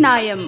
நியாயம்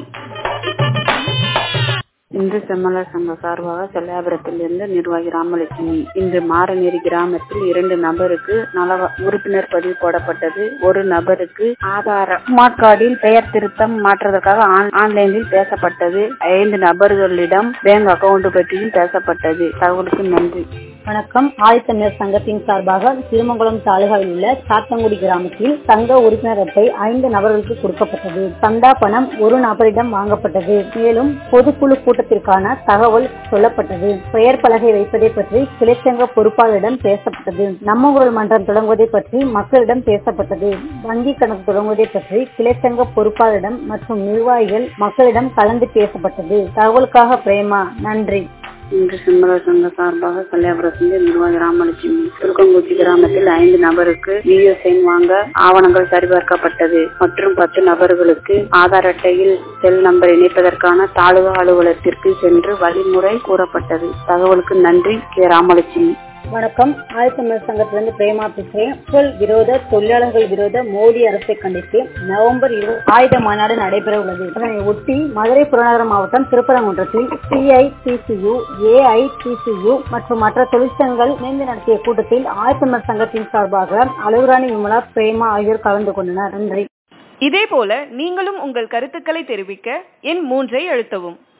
இந்து செம்மலர் சங்க சார்பாக செல்லாபுரத்திலிருந்து நிர்வாகி ராமலட்சுமி இன்று மாரநேரி கிராமத்தில் இரண்டு நபருக்கு நல உறுப்பினர் பதிவு போடப்பட்டது ஒரு நபருக்கு ஆதார ஸ்மார்ட் கார்டில் பெயர் திருத்தம் மாற்றுவதற்காக ஆன்லைனில் பேசப்பட்டது ஐந்து நபர்களிடம் பேங்க் அக்கவுண்ட் பற்றியும் பேசப்பட்டது தகவலுக்கு நன்றி வணக்கம் ஆதித்தமிழர் சங்கத்தின் சார்பாக திருமங்கலம் தாலுகாவில் உள்ள சாத்தங்குடி கிராமத்தில் சங்க உறுப்பினர் அட்டை ஐந்து நபர்களுக்கு கொடுக்கப்பட்டது சந்தா பணம் ஒரு நபரிடம் வாங்கப்பட்டது மேலும் பொதுக்குழு கூட்டத்திற்கான தகவல் சொல்லப்பட்டது பெயர் பலகை வைப்பதை பற்றி கிளைச்சங்க பொறுப்பாளரிடம் பேசப்பட்டது நம்ம குரல் மன்றம் தொடங்குவதை பற்றி மக்களிடம் பேசப்பட்டது வங்கி கணக்கு தொடங்குவதை பற்றி கிளைச்சங்க பொறுப்பாளரிடம் மற்றும் நிர்வாகிகள் மக்களிடம் கலந்து பேசப்பட்டது தகவலுக்காக பிரேமா நன்றி இன்று செம்மலர் சங்க சார்பாக கல்யாபுரத்தில் நிர்வாகி ராமலட்சுமி துருக்கங்குச்சி கிராமத்தில் ஐந்து நபருக்கு விஓ சைன் வாங்க ஆவணங்கள் சரிபார்க்கப்பட்டது மற்றும் பத்து நபர்களுக்கு ஆதார் அட்டையில் செல் நம்பர் இணைப்பதற்கான தாலுகா அலுவலகத்திற்கு சென்று வழிமுறை கூறப்பட்டது தகவலுக்கு நன்றி கே ராமலட்சுமி வணக்கம் ஆதித்தமிழர் சங்கத்திலிருந்து பிரேமா பேசுறேன் புகழ் விரோத தொழிலாளர்கள் விரோத மோடி அரசை கண்டித்து நவம்பர் ஆயுத மாநாடு நடைபெற உள்ளது அதனை ஒட்டி மதுரை புறநகர மாவட்டம் திருப்பரங்குன்றத்தில் சிஐடிசியு ஏஐடிசியு மற்றும் மற்ற தொழிற்சங்கங்கள் இணைந்து நடத்திய கூட்டத்தில் ஆதித்தமிழர் சங்கத்தின் சார்பாக அலுவராணி விமலா பிரேமா ஆகியோர் கலந்து கொண்டனர் நன்றி இதேபோல நீங்களும் உங்கள் கருத்துக்களை தெரிவிக்க எண் மூன்றை அழுத்தவும்